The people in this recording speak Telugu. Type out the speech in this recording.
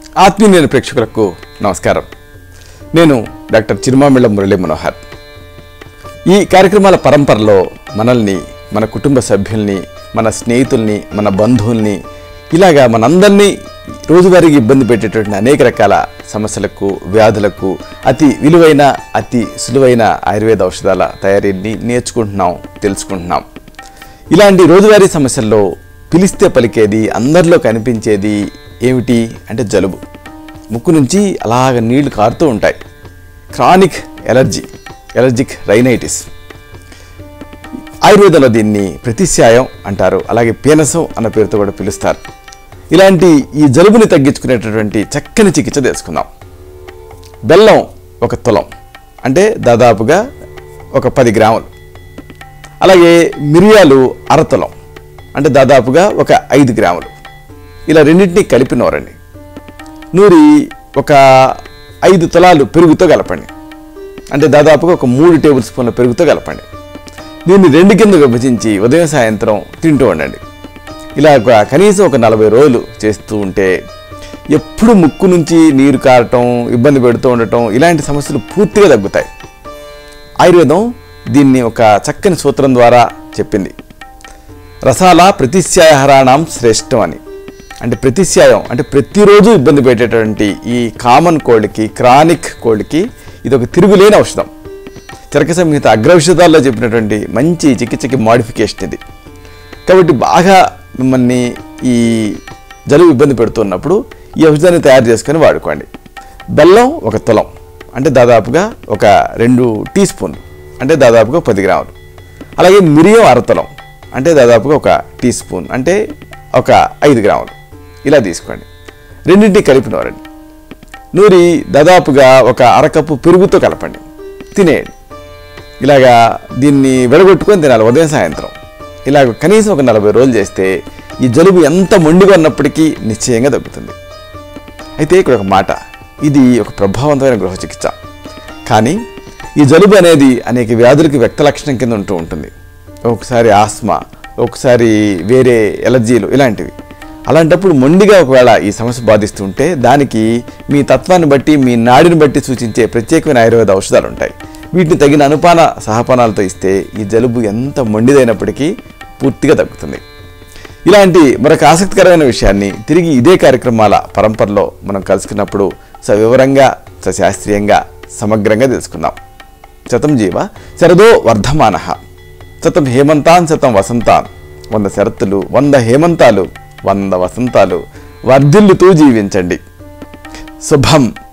ఆత్మీయులైన ప్రేక్షకులకు నమస్కారం నేను డాక్టర్ చిరుమామిళ్ళ మురళీ మనోహర్ ఈ కార్యక్రమాల పరంపరలో మనల్ని మన కుటుంబ సభ్యుల్ని మన స్నేహితుల్ని మన బంధువుల్ని ఇలాగా మనందరినీ రోజువారీగా ఇబ్బంది పెట్టేటువంటి అనేక రకాల సమస్యలకు వ్యాధులకు అతి విలువైన అతి సులువైన ఆయుర్వేద ఔషధాల తయారీని నేర్చుకుంటున్నాం తెలుసుకుంటున్నాం ఇలాంటి రోజువారీ సమస్యల్లో పిలిస్తే పలికేది అందరిలో కనిపించేది ఏమిటి అంటే జలుబు ముక్కు నుంచి అలాగ నీళ్లు కారుతూ ఉంటాయి క్రానిక్ ఎలర్జీ ఎలర్జిక్ రైనైటిస్ ఆయుర్వేదంలో దీన్ని ప్రతిశ్యాయం అంటారు అలాగే పీనసం అన్న పేరుతో కూడా పిలుస్తారు ఇలాంటి ఈ జలుబుని తగ్గించుకునేటటువంటి చక్కని చికిత్స తెలుసుకుందాం బెల్లం ఒక తులం అంటే దాదాపుగా ఒక పది గ్రాములు అలాగే మిరియాలు అరతులం అంటే దాదాపుగా ఒక ఐదు గ్రాములు ఇలా రెండింటినీ కలిపి నూరండి నూరి ఒక ఐదు తులాలు పెరుగుతో కలపండి అంటే దాదాపుగా ఒక మూడు టేబుల్ స్పూన్ల పెరుగుతో కలపండి దీన్ని రెండు కింద విభజించి ఉదయం సాయంత్రం తింటూ ఉండండి ఇలా ఒక కనీసం ఒక నలభై రోజులు చేస్తూ ఉంటే ఎప్పుడు ముక్కు నుంచి నీరు కారటం ఇబ్బంది పెడుతూ ఉండటం ఇలాంటి సమస్యలు పూర్తిగా తగ్గుతాయి ఆయుర్వేదం దీన్ని ఒక చక్కని సూత్రం ద్వారా చెప్పింది రసాల ప్రతిశ్యాయహరాణం శ్రేష్టం అని అంటే ప్రతిశ్యాయం అంటే ప్రతిరోజు ఇబ్బంది పెట్టేటువంటి ఈ కామన్ కోల్డ్కి క్రానిక్ కోల్డ్కి ఇది ఒక తిరుగులేని ఔషధం చరక సంహిత అగ్రౌషధాల్లో చెప్పినటువంటి మంచి చికిత్సకి మాడిఫికేషన్ ఇది కాబట్టి బాగా మిమ్మల్ని ఈ జలుబు ఇబ్బంది పెడుతున్నప్పుడు ఈ ఔషధాన్ని తయారు చేసుకొని వాడుకోండి బెల్లం ఒక తులం అంటే దాదాపుగా ఒక రెండు టీ స్పూన్లు అంటే దాదాపుగా పది గ్రాములు అలాగే మిరియం అరతులం అంటే దాదాపుగా ఒక టీ స్పూన్ అంటే ఒక ఐదు గ్రాములు ఇలా తీసుకోండి రెండింటిని కలిపి నూరండి నూరి దాదాపుగా ఒక అరకప్పు పెరుగుతో కలపండి తినేయండి ఇలాగా దీన్ని విడగొట్టుకొని తినాలి ఉదయం సాయంత్రం ఇలాగ కనీసం ఒక నలభై రోజులు చేస్తే ఈ జలుబు ఎంత మొండిగా ఉన్నప్పటికీ నిశ్చయంగా తగ్గుతుంది అయితే ఇక్కడ ఒక మాట ఇది ఒక ప్రభావవంతమైన గృహ చికిత్స కానీ ఈ జలుబు అనేది అనేక వ్యాధులకి వ్యక్త లక్షణం కింద ఉంటూ ఉంటుంది ఒకసారి ఆస్మా ఒకసారి వేరే ఎలర్జీలు ఇలాంటివి అలాంటప్పుడు మొండిగా ఒకవేళ ఈ సమస్య బాధిస్తుంటే దానికి మీ తత్వాన్ని బట్టి మీ నాడిని బట్టి సూచించే ప్రత్యేకమైన ఆయుర్వేద ఔషధాలు ఉంటాయి వీటిని తగిన అనుపాన సహపానాలతో ఇస్తే ఈ జలుబు ఎంత మొండిదైనప్పటికీ పూర్తిగా తగ్గుతుంది ఇలాంటి మరొక ఆసక్తికరమైన విషయాన్ని తిరిగి ఇదే కార్యక్రమాల పరంపరలో మనం కలుసుకున్నప్పుడు సవివరంగా సశాస్త్రీయంగా సమగ్రంగా తెలుసుకుందాం శతం జీవ శరదో వర్ధమాన శతం హేమంతాన్ శతం వసంతాన్ వంద శరత్తులు వంద హేమంతాలు వంద వసంతాలు వర్ధిల్లుతూ జీవించండి శుభం